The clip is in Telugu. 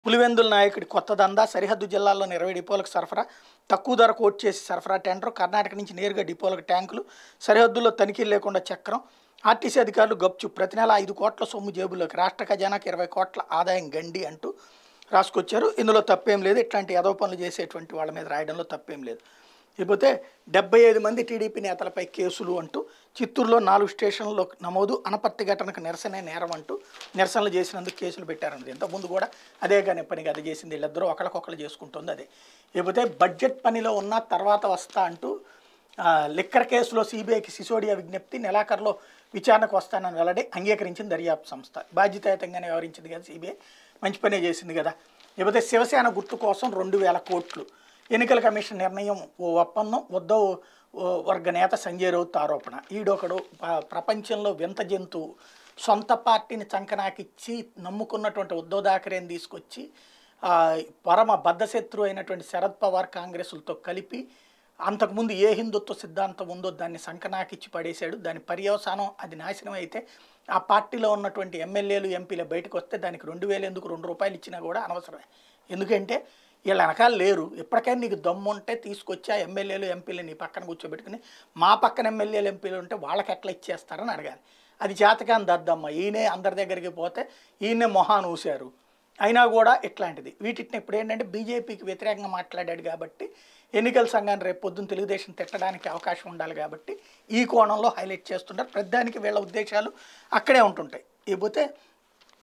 పులివెందుల నాయకుడి కొత్త దందా సరిహద్దు జిల్లాల్లోని ఇరవై డిపోలకు సరఫరా తక్కువ ధర కోట్ చేసి సరఫరా టెండర్ కర్ణాటక నుంచి నేరుగా డిపోలకు ట్యాంకులు సరిహద్దుల్లో తనిఖీలు లేకుండా చక్రం ఆర్టీసీ అధికారులు గప్చు ప్రతి నెల ఐదు కోట్ల సొమ్ము జేబుల్లోకి రాష్ట్ర ఖజానాకి ఇరవై కోట్ల ఆదాయం గండి అంటూ రాసుకొచ్చారు ఇందులో తప్పేం లేదు ఇట్లాంటి యదవ పనులు చేసేటువంటి వాళ్ళ మీద రాయడంలో తప్పేం లేదు ఇకపోతే డెబ్బై ఐదు మంది టీడీపీ నేతలపై కేసులు అంటూ చిత్తూరులో నాలుగు స్టేషన్లలో నమోదు అనపర్తి ఘటనకు నిరసనే నేరం అంటూ నిరసనలు చేసినందుకు కేసులు పెట్టారన్నది ఇంతకుముందు కూడా అదే కానీ పని అది చేసింది వీళ్ళిద్దరూ ఒకరికొకరు చేసుకుంటుంది అదే ఇకపోతే బడ్జెట్ పనిలో ఉన్న తర్వాత వస్తా అంటూ ఆ, లిక్కర్ కేసులో సిబిఐకి సిసోడియా విజ్ఞప్తి నెలాఖరులో విచారణకు వస్తానని వెల్లడి అంగీకరించింది దర్యాప్తు సంస్థ బాధ్యతాయుతంగానే వ్యవహరించింది కదా సిబిఐ మంచి పనే చేసింది కదా ఇకపోతే శివసేన గుర్తు కోసం రెండు వేల కోట్లు ఎన్నికల కమిషన్ నిర్ణయం ఓ ఒప్పందం ఉద్దవ్ ఓ వర్గ నేత సంజయ్ రౌత్ ఆరోపణ ఈడొకడు ప- ప్రపంచంలో వింత జంతువు సొంత పార్టీని చంకనాకిచ్చి నమ్ముకున్నటువంటి ఉద్దవ్ థాకరేని తీసుకొచ్చి ఆ, పరమ బద్ధశత్రువు అయినటువంటి శరద్ పవార్ కాంగ్రెసులతో కలిపి అంతకుముందు ఏ హిందుత్వ సిద్ధాంతం ఉందో దాన్ని సంకనాకిచ్చి పడేశాడు దాని పర్యవసానం అది నాశనం అయితే ఆ పార్టీలో ఉన్నటువంటి ఎమ్మెల్యేలు ఎంపీలు బయటకు వస్తే దానికి రెండు వేలు ఎందుకు రెండు రూపాయలు ఇచ్చినా కూడా అనవసరమే ఎందుకంటే వీళ్ళ వెనకాల లేరు ఎప్పటికైనా నీకు దమ్ము ఉంటే తీసుకొచ్చి ఆ ఎమ్మెల్యేలు ఎంపీలు నీ పక్కన కూర్చోబెట్టుకుని మా పక్కన ఎమ్మెల్యేలు ఎంపీలు ఉంటే వాళ్ళకి ఎట్లా ఇచ్చేస్తారని అడగాలి అది చేతకాని దద్దమ్మ ఈయనే అందరి దగ్గరికి పోతే ఈయనే మొహాన్ ఊశారు అయినా కూడా ఇట్లాంటిది వీటిని ఇప్పుడు ఏంటంటే బీజేపీకి వ్యతిరేకంగా మాట్లాడాడు కాబట్టి ఎన్నికల సంఘాన్ని రేపు పొద్దున్న తెలుగుదేశం తిట్టడానికి అవకాశం ఉండాలి కాబట్టి ఈ కోణంలో హైలైట్ చేస్తుంటారు ప్రతిదానికి వీళ్ళ ఉద్దేశాలు అక్కడే ఉంటుంటాయి ఇకపోతే